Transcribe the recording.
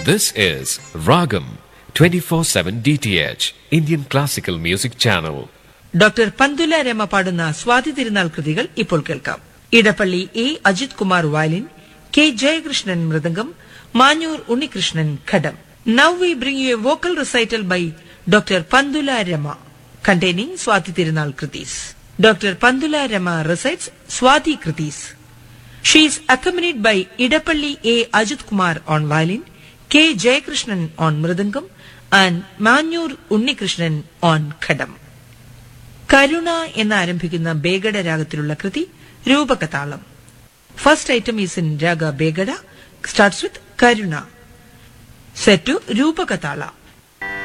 This is Ragam 24/7 DTH Indian Classical Music Channel. Doctor Pantula Rama പാടുന്ന സ്വാതി തിരുനാൾ കൃതികൾ ഇപ്പോൾ കേൾക്കാം Edappally A Ajith Kumar violin K Jayakrishnan mridangam Manjoor Unnikrishnan ghatam now we bring you a vocal recital by doctor Pantula Rama containing Swathi Thirunal kritis doctor Pantula Rama recites Swathi kritis She is accompanied by Idapalli A. Ajit Kumar on violin, K. Jayakrishnan on mridangam, and Manyur Unnikrishnan on khadam. കരുണ എന്ന് ആരംഭിക്കുന്ന ബേഗഡ രാഗത്തിലുള്ള കൃതി രൂപകതാളം first item is in raga Begada starts with Karuna set to രൂപകതാള